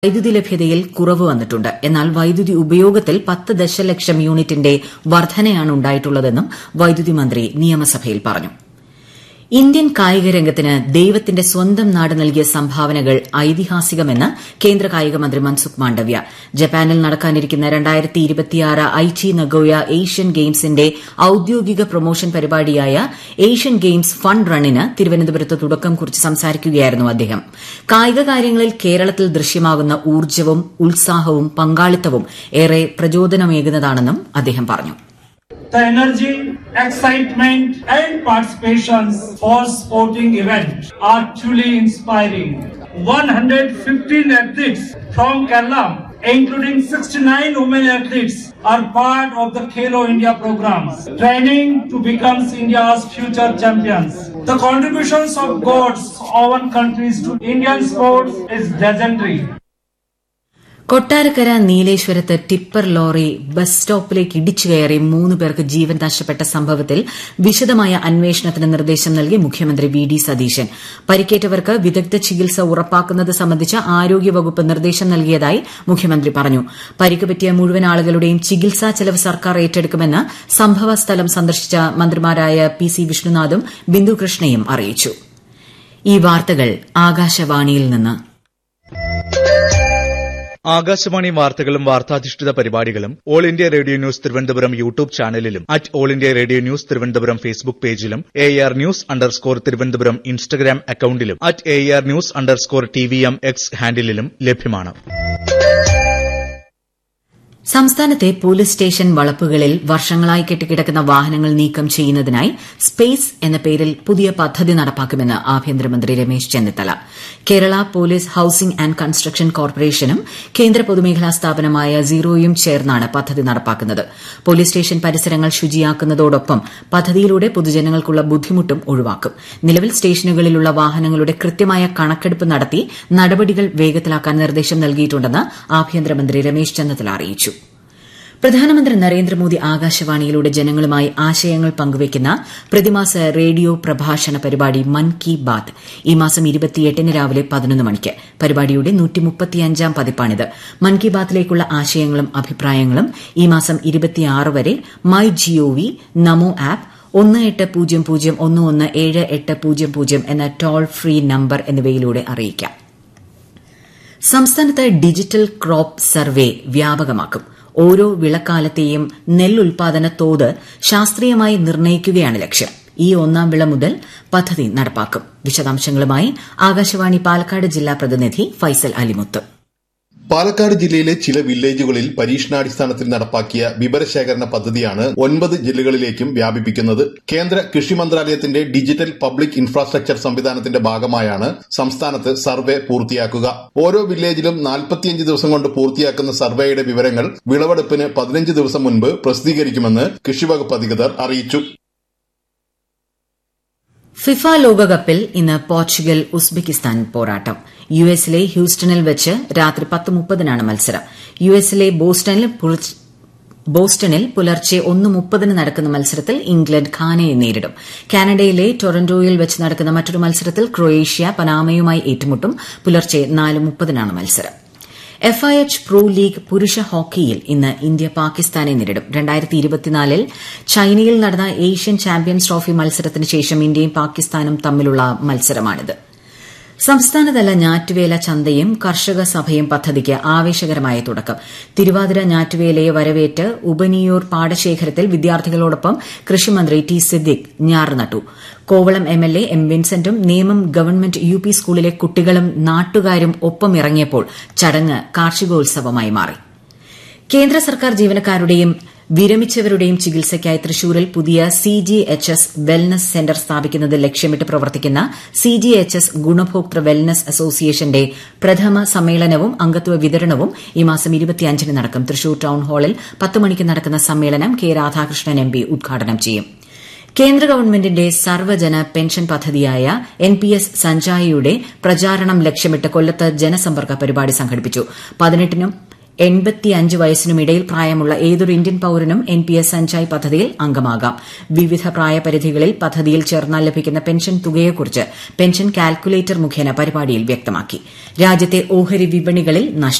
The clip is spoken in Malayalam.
വൈദ്യുതി ലഭ്യതയിൽ കുറവ് വന്നിട്ടുണ്ട് എന്നാൽ വൈദ്യുതി ഉപയോഗത്തിൽ പത്ത് ദശലക്ഷം യൂണിറ്റിന്റെ വർധനയാണ് ഉണ്ടായിട്ടുള്ളതെന്നും വൈദ്യുതി മന്ത്രി നിയമസഭയിൽ പറഞ്ഞു ഇന്ത്യൻ കായിക രംഗത്തിന് ദൈവത്തിന്റെ സ്വന്തം നാട് നൽകിയ സംഭാവനകൾ ഐതിഹാസികമെന്ന് കേന്ദ്ര കായിക മന്ത്രി മൻസുഖ് മാണ്ഡവ്യ ജപ്പാനിൽ നടക്കാനിരിക്കുന്ന ഐച്ചി നഗോയ ഏഷ്യൻ ഗെയിംസിന്റെ ഔദ്യോഗിക പ്രൊമോഷൻ പരിപാടിയായ ഏഷ്യൻ ഗെയിംസ് ഫണ്ട് റണ്ണിന് തിരുവനന്തപുരത്ത് തുടക്കം കുറിച്ച് സംസാരിക്കുകയായിരുന്നു അദ്ദേഹം കായിക കാര്യങ്ങളിൽ കേരളത്തിൽ ദൃശ്യമാകുന്ന ഊർജ്ജവും ഉത്സാഹവും പങ്കാളിത്തവും ഏറെ പ്രചോദനമേകുന്നതാണെന്നും അദ്ദേഹം പറഞ്ഞു The energy, excitement, and participations for sporting event are truly inspiring. 115 athletes from Kerala, including 69 women athletes, are part of the Khelo India programs, training to become India's future champions. The contributions of God's own countries to Indian sports is legendary. Kottarakkara നീലേശ്വരത്ത് ടിപ്പർ ലോറി ബസ് സ്റ്റോപ്പിലേക്ക് ഇടിച്ചു കയറി മൂന്ന് പേർക്ക് ജീവൻ നഷ്ടപ്പെട്ട സംഭവത്തിൽ വിശദമായ അന്വേഷണത്തിന് നിർദ്ദേശം നൽകി മുഖ്യമന്ത്രി വി ഡി സതീശൻ പരിക്കേറ്റവർക്ക് വിദഗ്ധ ചികിത്സ ഉറപ്പാക്കുന്നത് സംബന്ധിച്ച് ആരോഗ്യവകുപ്പ് നിർദ്ദേശം നൽകിയതായി മുഖ്യമന്ത്രി പറഞ്ഞു പരിക്ക് പറ്റിയ മുഴുവൻ ആളുകളുടെയും ചികിത്സാ ചെലവ് സർക്കാർ ഏറ്റെടുക്കുമെന്ന് സംഭവ സ്ഥലം സന്ദർശിച്ച മന്ത്രിമാരായ പി സി വിഷ്ണുനാഥും ബിന്ദു കൃഷ്ണയും അറിയിച്ചു ഈ വാർത്തകൾ ആകാശവാണിയിൽ നിന്ന് ആകാശവാണി വാർത്തകളും വാർത്താധിഷ്ഠിത പരിപാടികളും All India Radio News Thiruvananthapuram YouTube ചാനലിലും at All India Radio News Thiruvananthapuram Facebook പേജിലും A R news underscore Thiruvananthapuram Instagram അക്കൌണ്ടിലും at A R news underscore T V M X ഹാൻഡിലും ലഭ്യമാണ് സംസ്ഥാനത്തെ പോലീസ് സ്റ്റേഷൻ വളപ്പുകളിൽ വർഷങ്ങളായി കെട്ടിക്കിടക്കുന്ന വാഹനങ്ങൾ നീക്കം ചെയ്യുന്നതിനായി സ്പേസ് എന്ന പേരിൽ പുതിയ പദ്ധതി നടപ്പാക്കുമെന്ന് ആഭ്യന്തരമന്ത്രി Ramesh Chennithala Kerala police housing and construction കോർപ്പറേഷനും കേന്ദ്ര പൊതുമേഖലാ സ്ഥാപനമായ സീറോയും ചേർന്നാണ് പദ്ധതി നടപ്പാക്കുന്നത് പോലീസ് സ്റ്റേഷൻ പരിസരങ്ങൾ ശുചിയാക്കുന്നതോടൊപ്പം പദ്ധതിയിലൂടെ പൊതുജനങ്ങൾക്കുള്ള ബുദ്ധിമുട്ടും ഒഴിവാക്കും നിലവിൽ സ്റ്റേഷനുകളിലുള്ള വാഹനങ്ങളുടെ കൃത്യമായ കണക്കെടുപ്പ് നടത്തി നടപടികൾ വേഗത്തിലാക്കാൻ നിർദ്ദേശം നൽകിയിട്ടുണ്ടെന്ന് ആഭ്യന്തരമന്ത്രി രമേശ് ചെന്നിത്തല അറിയിച്ചു പ്രധാനമന്ത്രി നരേന്ദ്രമോദി ആകാശവാണിയിലൂടെ ജനങ്ങളുമായി ആശയങ്ങൾ പങ്കുവയ്ക്കുന്ന പ്രതിമാസ റേഡിയോ പ്രഭാഷണ പരിപാടി മൻ കി ബാത് ഈ മാസം ഇരുപത്തിയെട്ടിന് രാവിലെ പതിനൊന്ന് മണിക്ക് പരിപാടിയുടെ നൂറ്റിമുപ്പത്തിയഞ്ചാം പതിപ്പാണിത് മൻ കി ബാത്തിലേക്കുള്ള ആശയങ്ങളും അഭിപ്രായങ്ങളും ഈ മാസം ഇരുപത്തിയാറ് വരെ മൈ ജിഒവി നമോ ആപ്പ് ഒന്ന് എട്ട് പൂജ്യം പൂജ്യം ഒന്ന് ഒന്ന് ഏഴ് എട്ട് പൂജ്യം പൂജ്യം എന്ന ടോൾ ഫ്രീ നമ്പർ എന്നിവയിലൂടെ അറിയിക്കാം സംസ്ഥാനത്ത് ഡിജിറ്റൽ ക്രോപ്പ് സർവേ വ്യാപകമാക്കും ഓരോ വിളക്കാലത്തെയും നെല്ലുൽപാദന തോത് ശാസ്ത്രീയമായി നിർണ്ണയിക്കുകയാണ് ലക്ഷ്യം ഈ ഒന്നാം വിള മുതൽ പദ്ധതി നടപ്പാക്കും വിശദാംശങ്ങളുമായി ആകാശവാണി പാലക്കാട് ജില്ലാ പ്രതിനിധി ഫൈസൽ അലിമുത്ത് പാലക്കാട് ജില്ലയിലെ ചില വില്ലേജുകളിൽ പരീക്ഷണാടിസ്ഥാനത്തിൽ നടപ്പാക്കിയ വിവരശേഖരണ പദ്ധതിയാണ് ഒൻപത് ജില്ലകളിലേക്കും വ്യാപിപ്പിക്കുന്നത് കേന്ദ്ര കൃഷി മന്ത്രാലയത്തിന്റെ ഡിജിറ്റൽ പബ്ലിക് ഇൻഫ്രാസ്ട്രക്ചർ സംവിധാനത്തിന്റെ ഭാഗമായാണ് സംസ്ഥാനത്ത് സർവേ പൂർത്തിയാക്കുക ഓരോ വില്ലേജിലും നാൽപ്പത്തിയഞ്ച് ദിവസം കൊണ്ട് പൂർത്തിയാക്കുന്ന സർവേയുടെ വിവരങ്ങൾ വിളവെടുപ്പിന് പതിനഞ്ച് ദിവസം മുൻപ് പ്രസിദ്ധീകരിക്കുമെന്ന് കൃഷിവകുപ്പ് അധികൃതർ അറിയിച്ചു ഫിഫ ലോകകപ്പിൽ ഇന്ന് പോർച്ചുഗൽ ഉസ്ബെക്കിസ്ഥാൻ പോരാട്ടം യു എസിലെ ഹ്യൂസ്റ്റണിൽ വെച്ച് രാത്രി പത്ത് മുപ്പതിനാണ് മത്സരം യു എസിലെ ബോസ്റ്റണിൽ ബോസ്റ്റണിൽ പുലർച്ചെ ഒന്ന് മുപ്പതിന് നടക്കുന്ന മത്സരത്തിൽ ഇംഗ്ലണ്ട് ഖാനയെ നേരിടും കാനഡയിലെ ടൊറന്റോയിൽ വെച്ച് നടക്കുന്ന മറ്റൊരു മത്സരത്തിൽ ക്രൊയേഷ്യ പനാമയുമായി ഏറ്റുമുട്ടും പുലർച്ചെ നാല് മുപ്പതിനാണ് മത്സരം F I H pro league പുരുഷ ഹോക്കിയിൽ ഇന്ന് ഇന്ത്യ പാകിസ്ഥാനെ നേരിടും രണ്ടായിരത്തി ഇരുപത്തിനാലിൽ ചൈനയിൽ നടന്ന ഏഷ്യൻ ചാമ്പ്യൻസ് ട്രോഫി മത്സരത്തിന് ശേഷം ഇന്ത്യയും പാകിസ്ഥാനും തമ്മിലുള്ള മത്സരമാണിത് സംസ്ഥാനതല ഞാറ്റുവേല ചന്തയും കർഷക സഭയും പദ്ധതിക്ക് ആവേശകരമായ തുടക്കം തിരുവാതിര ഞാറ്റുവേലയെ വരവേറ്റ് ഉപനിയൂർ പാടശേഖരത്തിൽ വിദ്യാർത്ഥികളോടൊപ്പം കൃഷിമന്ത്രി ടി സിദ്ദിഖ് ഞാറ് നട്ടു Kovalam M L A M വിൻസെന്റും നേമം ഗവൺമെന്റ് യു പി സ്കൂളിലെ കുട്ടികളും നാട്ടുകാരും ഒപ്പമിറങ്ങിയപ്പോൾ ചടങ്ങ് കാർഷികോത്സവമായി മാറി കേന്ദ്ര സർക്കാർ ജീവനക്കാരുടെയും വിരമിച്ചവരുടെയും ചികിത്സയ്ക്കായി തൃശൂരിൽ പുതിയ C G H S wellness centre സ്ഥാപിക്കുന്നത് ലക്ഷ്യമിട്ട് പ്രവർത്തിക്കുന്ന സി ജി എച്ച് എസ് ഗുണഭോക്തൃ വെൽനസ് അസോസിയേഷന്റെ പ്രഥമ സമ്മേളനവും അംഗത്വ വിതരണവും ഈ മാസം ഇരുപത്തിയഞ്ചിന് നടക്കും തൃശൂർ ടൌൺ ഹാളിൽ പത്ത് മണിക്ക് നടക്കുന്ന സമ്മേളനം കെ രാധാകൃഷ്ണൻ എം പി ഉദ്ഘാടനം ചെയ്യും കേന്ദ്ര ഗവൺമെന്റിന്റെ സർവ്വജന പെൻഷൻ പദ്ധതിയായ എൻ പി എസ് സഞ്ജായിയുടെ പ്രചാരണം ലക്ഷ്യമിട്ട് കൊല്ലത്ത് ജനസമ്പർക്ക പരിപാടി സംഘടിപ്പിച്ചു പതിനെട്ടിനും എൺപത്തിയഞ്ച് വയസ്സിനുമിടയിൽ പ്രായമുള്ള ഏതൊരു ഇന്ത്യൻ പൌരനും എൻ പി എസ് സഞ്ചായ് പദ്ധതിയിൽ അംഗമാകാം വിവിധ പ്രായപരിധികളിൽ പദ്ധതിയിൽ ചേർന്നാൽ ലഭിക്കുന്ന പെൻഷൻ തുകയെക്കുറിച്ച് പെൻഷൻ കാൽക്കുലേറ്റർ മുഖേന പരിപാടിയിൽ വ്യക്തമാക്കി രാജ്യത്തെ ഓഹരി വിപണികളിൽ നഷ്ടം